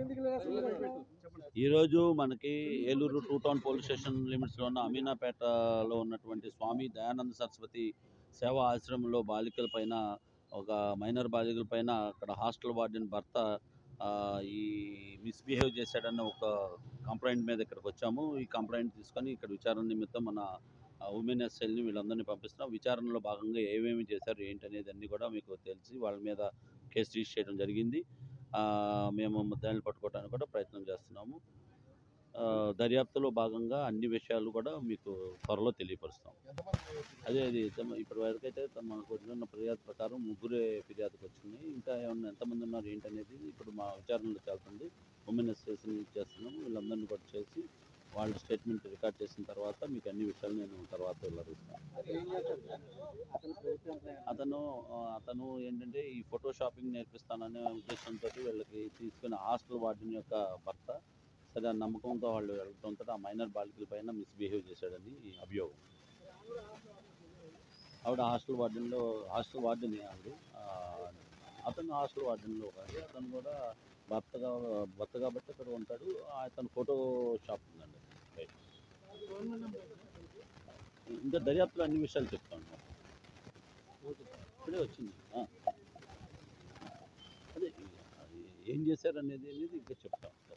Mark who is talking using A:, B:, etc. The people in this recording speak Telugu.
A: ఈరోజు మనకి Eluru two town police station లిమిట్స్లో ఉన్న అమీనాపేటలో ఉన్నటువంటి స్వామి దయానంద సరస్వతి సేవా ఆశ్రమంలో బాలికల పైన ఒక మైనర్ బాలికల పైన అక్కడ హాస్టల్ వార్డెన్ భర్త ఆ, ఈ మిస్బిహేవ్ చేశాడన్న ఒక కంప్లైంట్ మీద ఇక్కడికి వచ్చాము ఈ కంప్లైంట్ తీసుకొని ఇక్కడ విచారణ నిమిత్తం మన ఉమెన్ ఎస్ఎల్ని వీళ్ళందరినీ పంపిస్తున్నాం విచారణలో భాగంగా ఏమేమి చేశారు ఏంటి అనేది అన్నీ కూడా మీకు తెలిసి వాళ్ళ మీద కేసు రిజిస్టర్ చేయడం జరిగింది ఆ, మేము ముద్దాయిలు పట్టుకోవడానికి కూడా ప్రయత్నం చేస్తున్నాము ఆ, దర్యాప్తులో భాగంగా అన్ని విషయాలు కూడా మీకు త్వరలో తెలియపరుస్తాం అదే అది తమ- ఇప్పటి వరకు అయితే మనకు వచ్చిన ఫిర్యాదు ప్రకారం ముగ్గురే ఫిర్యాదుకు వచ్చింది ఇంకా ఏమన్నా ఎంతమంది ఉన్నారు ఏంటనేది ఇప్పుడు మా విచారణలో చేస్తుంది ఉమెన్ స్టేషన్ చేస్తున్నాము వీళ్ళందరినీ కూడా చేసి వాళ్ళ స్టేట్మెంట్ రికార్డ్ చేసిన తర్వాత మీకు అన్ని విషయాలు నేను తర్వాత వెళ్ళరిస్తాను అతను ఆ, అతను ఏంటంటే ఈ ఫోటో షాపింగ్ నేర్పిస్తాననే ఉద్దేశంతో వీళ్ళకి తీసుకుని హాస్టల్ వార్డెన్ యొక్క భర్త సరే ఆ నమ్మకంతో వాళ్ళు వెళ్ళడంతో ఆ మైనర్ బాలికల పైన మిస్బిహేవ్ చేశాడని ఈ అభియోగం ఆవిడ హాస్టల్ వార్డెన్లో హాస్టల్ వార్డెన్ ఆవిడ ఆ, అతను హాస్టల్ వార్డెన్లో కాదు అతను కూడా భర్తగా భర్త కాబట్టి అక్కడ ఉంటాడు అతను ఫోటో షాప్ ఉందండి రైట్. ఇంకా దర్యాప్తులో అన్ని విషయాలు చెప్తాను ఇప్పుడే వచ్చింది ఆ. అదే అది ఏం చేశారు అనేది అనేది ఇంకా చెప్తాం